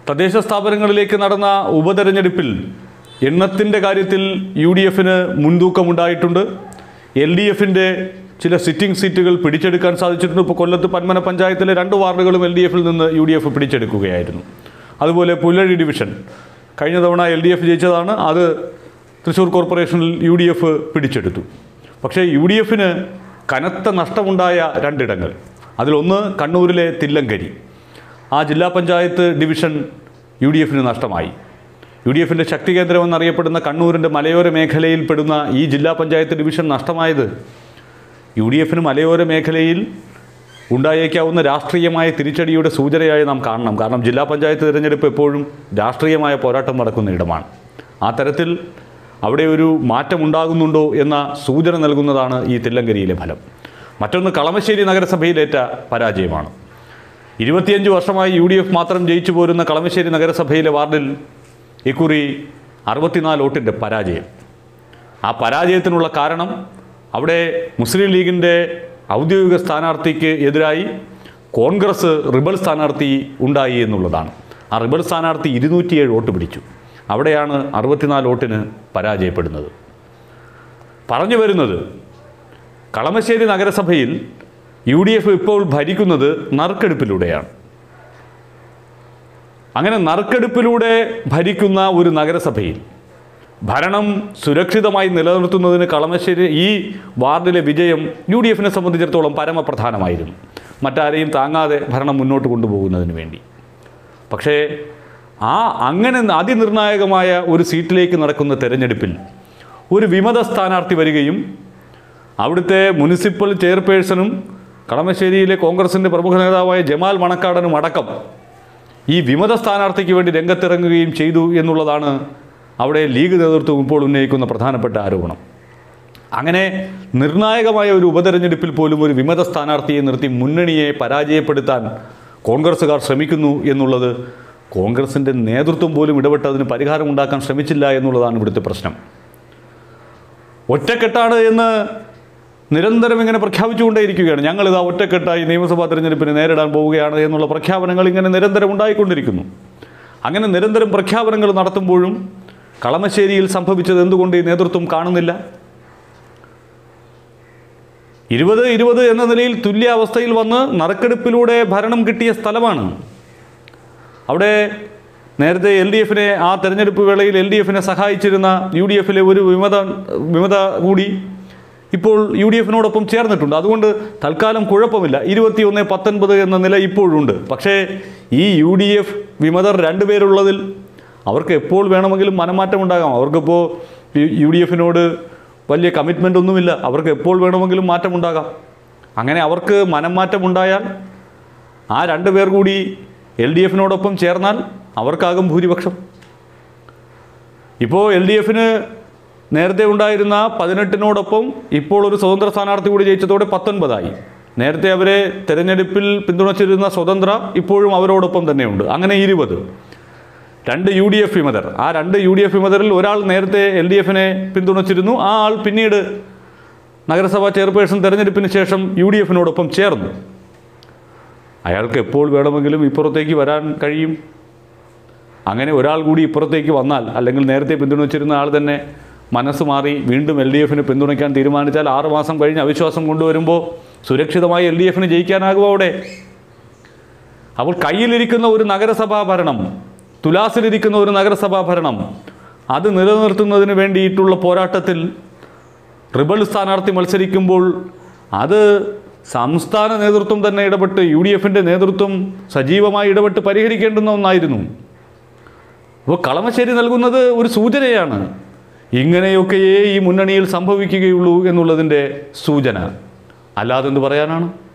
തദ്ദേശ സ്ഥാപനങ്ങളിലേക്ക് നടന്ന ഉപതെരഞ്ഞെടുപ്പിൽ എണ്ണത്തിൻ്റെ കാര്യത്തിൽ യു ഡി എഫിന് മുൻതൂക്കമുണ്ടായിട്ടുണ്ട് എൽ ഡി എഫിൻ്റെ ചില സിറ്റിംഗ് സീറ്റുകൾ പിടിച്ചെടുക്കാൻ സാധിച്ചിട്ടുണ്ട് ഇപ്പോൾ കൊല്ലത്ത് പന്മന പഞ്ചായത്തിലെ രണ്ട് വാർഡുകളും എൽ ഡി എഫിൽ നിന്ന് യു ഡി എഫ് പിടിച്ചെടുക്കുകയായിരുന്നു അതുപോലെ പുല്ലഴി ഡിവിഷൻ കഴിഞ്ഞ തവണ എൽ ഡി എഫ് ജയിച്ചതാണ് അത് തൃശ്ശൂർ കോർപ്പറേഷനിൽ യു ഡി എഫ് പിടിച്ചെടുത്തു പക്ഷേ യു ഡി എഫിന് കനത്ത നഷ്ടമുണ്ടായ രണ്ടിടങ്ങൾ അതിലൊന്ന് കണ്ണൂരിലെ തില്ലങ്കരി ആ ജില്ലാ പഞ്ചായത്ത് ഡിവിഷൻ യു ഡി എഫിന് നഷ്ടമായി യു ഡി എഫിൻ്റെ ശക്തി കേന്ദ്രമെന്നറിയപ്പെടുന്ന കണ്ണൂരിൻ്റെ മലയോര മേഖലയിൽ പെടുന്ന ഈ ജില്ലാ പഞ്ചായത്ത് ഡിവിഷൻ നഷ്ടമായത് യു ഡി എഫിന് മലയോര മേഖലയിൽ ഉണ്ടായേക്കാവുന്ന രാഷ്ട്രീയമായ തിരിച്ചടിയുടെ സൂചനയായി നാം കാണണം കാരണം ജില്ലാ പഞ്ചായത്ത് തിരഞ്ഞെടുപ്പ് എപ്പോഴും രാഷ്ട്രീയമായ പോരാട്ടം നടക്കുന്ന ഇടമാണ് ആ തരത്തിൽ അവിടെ ഒരു മാറ്റം ഉണ്ടാകുന്നുണ്ടോ എന്ന സൂചന നൽകുന്നതാണ് ഈ തില്ലങ്കരിയിലെ ഫലം മറ്റൊന്ന് കളമശ്ശേരി നഗരസഭയിലേറ്റ പരാജയമാണ് ഇരുപത്തിയഞ്ച് വർഷമായി യു ഡി എഫ് മാത്രം ജയിച്ചു പോരുന്ന കളമശ്ശേരി നഗരസഭയിലെ വാർഡിൽ ഇക്കുറി അറുപത്തിനാല് വോട്ടിൻ്റെ പരാജയം ആ പരാജയത്തിനുള്ള കാരണം അവിടെ മുസ്ലിം ലീഗിൻ്റെ ഔദ്യോഗിക സ്ഥാനാർത്ഥിക്ക് എതിരായി കോൺഗ്രസ് റിബൽ സ്ഥാനാർത്ഥി ഉണ്ടായി എന്നുള്ളതാണ് ആ റിബൽ സ്ഥാനാർത്ഥി ഇരുന്നൂറ്റിയേഴ് വോട്ട് പിടിച്ചു അവിടെയാണ് അറുപത്തിനാല് വോട്ടിന് പരാജയപ്പെടുന്നത് പറഞ്ഞു വരുന്നത് കളമശ്ശേരി നഗരസഭയിൽ യു ഡി എഫ് ഇപ്പോൾ ഭരിക്കുന്നത് നറുക്കെടുപ്പിലൂടെയാണ് അങ്ങനെ നറുക്കെടുപ്പിലൂടെ ഭരിക്കുന്ന ഒരു നഗരസഭയിൽ ഭരണം സുരക്ഷിതമായി നിലനിർത്തുന്നതിന് കളമശ്ശേരി ഈ വാർഡിലെ വിജയം യു ഡി എഫിനെ സംബന്ധിച്ചിടത്തോളം പരമപ്രധാനമായിരുന്നു മറ്റാരെയും താങ്ങാതെ ഭരണം മുന്നോട്ട് കൊണ്ടുപോകുന്നതിന് വേണ്ടി പക്ഷേ ആ അങ്ങനെ അതിനിർണായകമായ ഒരു സീറ്റിലേക്ക് നടക്കുന്ന തെരഞ്ഞെടുപ്പിൽ ഒരു വിമത സ്ഥാനാർത്ഥി വരികയും അവിടുത്തെ മുനിസിപ്പൽ ചെയർപേഴ്സണും കളമശ്ശേരിയിലെ കോൺഗ്രസിൻ്റെ പ്രമുഖ നേതാവായ ജമാൽ മണക്കാടനും അടക്കം ഈ വിമത സ്ഥാനാർത്ഥിക്ക് വേണ്ടി രംഗത്തിറങ്ങുകയും ചെയ്തു എന്നുള്ളതാണ് അവിടെ ലീഗ് നേതൃത്വം ഇപ്പോൾ ഉന്നയിക്കുന്ന പ്രധാനപ്പെട്ട ആരോപണം അങ്ങനെ നിർണായകമായ ഒരു ഉപതെരഞ്ഞെടുപ്പിൽ പോലും ഒരു വിമത സ്ഥാനാർത്ഥിയെ നിർത്തി മുന്നണിയെ പരാജയപ്പെടുത്താൻ കോൺഗ്രസ്സുകാർ ശ്രമിക്കുന്നു എന്നുള്ളത് കോൺഗ്രസിൻ്റെ നേതൃത്വം പോലും ഇടപെട്ട് അതിന് പരിഹാരമുണ്ടാക്കാൻ ശ്രമിച്ചില്ല എന്നുള്ളതാണ് ഇവിടുത്തെ പ്രശ്നം ഒറ്റക്കെട്ടാണ് എന്ന് നിരന്തരം ഇങ്ങനെ പ്രഖ്യാപിച്ചുകൊണ്ടേയിരിക്കുകയാണ് ഞങ്ങളിതാ ഒറ്റക്കെട്ടായി നിയമസഭാ തെരഞ്ഞെടുപ്പിനെ നേരിടാൻ പോവുകയാണ് എന്നുള്ള പ്രഖ്യാപനങ്ങൾ ഇങ്ങനെ നിരന്തരം ഉണ്ടായിക്കൊണ്ടിരിക്കുന്നു അങ്ങനെ നിരന്തരം പ്രഖ്യാപനങ്ങൾ നടത്തുമ്പോഴും കളമശ്ശേരിയിൽ സംഭവിച്ചത് എന്തുകൊണ്ട് ഈ നേതൃത്വം കാണുന്നില്ല ഇരുപത് ഇരുപത് എന്ന നിലയിൽ തുല്യാവസ്ഥയിൽ വന്ന് നറുക്കെടുപ്പിലൂടെ ഭരണം കിട്ടിയ സ്ഥലമാണ് അവിടെ നേരത്തെ എൽ ഡി എഫിനെ ആ തെരഞ്ഞെടുപ്പ് വേളയിൽ എൽ ഡി എഫിനെ സഹായിച്ചിരുന്ന യു ഡി എഫിലെ ഒരു വിമത വിമത കൂടി ഇപ്പോൾ യു ഡി എഫിനോടൊപ്പം ചേർന്നിട്ടുണ്ട് അതുകൊണ്ട് തൽക്കാലം കുഴപ്പമില്ല ഇരുപത്തിയൊന്ന് പത്തൊൻപത് എന്ന നില ഇപ്പോഴുണ്ട് പക്ഷേ ഈ യു ഡി എഫ് വിമതർ രണ്ടുപേരുള്ളതിൽ അവർക്ക് എപ്പോൾ വേണമെങ്കിലും മനമാറ്റം ഉണ്ടാകാം അവർക്കിപ്പോൾ യു ഡി എഫിനോട് വലിയ കമ്മിറ്റ്മെൻ്റ് ഒന്നുമില്ല അവർക്ക് എപ്പോൾ വേണമെങ്കിലും മാറ്റമുണ്ടാകാം അങ്ങനെ അവർക്ക് മനംമാറ്റം ഉണ്ടായാൽ ആ രണ്ട് പേർ കൂടി എൽ ഡി എഫിനോടൊപ്പം ചേർന്നാൽ അവർക്കാകും ഭൂരിപക്ഷം ഇപ്പോൾ എൽ ഡി എഫിന് നേരത്തെ ഉണ്ടായിരുന്ന പതിനെട്ടിനോടൊപ്പം ഇപ്പോൾ ഒരു സ്വതന്ത്ര സ്ഥാനാർത്ഥി കൂടി ജയിച്ചതോടെ പത്തൊൻപതായി നേരത്തെ അവരെ തെരഞ്ഞെടുപ്പിൽ പിന്തുണച്ചിരുന്ന സ്വതന്ത്ര ഇപ്പോഴും അവരോടൊപ്പം തന്നെയുണ്ട് അങ്ങനെ ഇരുപത് രണ്ട് യു ഡി എഫ് വിമതർ ആ രണ്ട് യു ഡി എഫ് വിമതരിൽ ഒരാൾ നേരത്തെ എൽ ഡി എഫിനെ പിന്തുണച്ചിരുന്നു ആ ആൾ പിന്നീട് നഗരസഭാ ചെയർപേഴ്സൺ തെരഞ്ഞെടുപ്പിന് ശേഷം യു ഡി എഫിനോടൊപ്പം ചേർന്നു അയാൾക്ക് എപ്പോൾ വേണമെങ്കിലും ഇപ്പുറത്തേക്ക് വരാൻ കഴിയും അങ്ങനെ ഒരാൾ കൂടി ഇപ്പുറത്തേക്ക് വന്നാൽ അല്ലെങ്കിൽ നേരത്തെ പിന്തുണച്ചിരുന്ന ആൾ തന്നെ മനസ്സ് മാറി വീണ്ടും എൽ ഡി എഫിന് പിന്തുണയ്ക്കാൻ തീരുമാനിച്ചാൽ ആറുമാസം കഴിഞ്ഞ് അവിശ്വാസം കൊണ്ടുവരുമ്പോൾ സുരക്ഷിതമായി എൽ ഡി എഫിന് ജയിക്കാനാകും അവിടെ അപ്പോൾ കയ്യിലിരിക്കുന്ന ഒരു നഗരസഭാ ഭരണം തുലാസിലിരിക്കുന്ന ഒരു നഗരസഭാ ഭരണം അത് നിലനിർത്തുന്നതിന് വേണ്ടിയിട്ടുള്ള പോരാട്ടത്തിൽ റിബൽ സ്ഥാനാർത്ഥി മത്സരിക്കുമ്പോൾ അത് സംസ്ഥാന നേതൃത്വം തന്നെ ഇടപെട്ട് യു ഡി എഫിൻ്റെ നേതൃത്വം സജീവമായി ഇടപെട്ട് പരിഹരിക്കേണ്ടുന്ന ഒന്നായിരുന്നു അപ്പോൾ കളമശ്ശേരി നൽകുന്നത് ഒരു സൂചനയാണ് ഇങ്ങനെയൊക്കെയേ ഈ മുന്നണിയിൽ സംഭവിക്കുകയുള്ളൂ എന്നുള്ളതിൻ്റെ സൂചന അല്ലാതെന്ത് പറയാനാണ്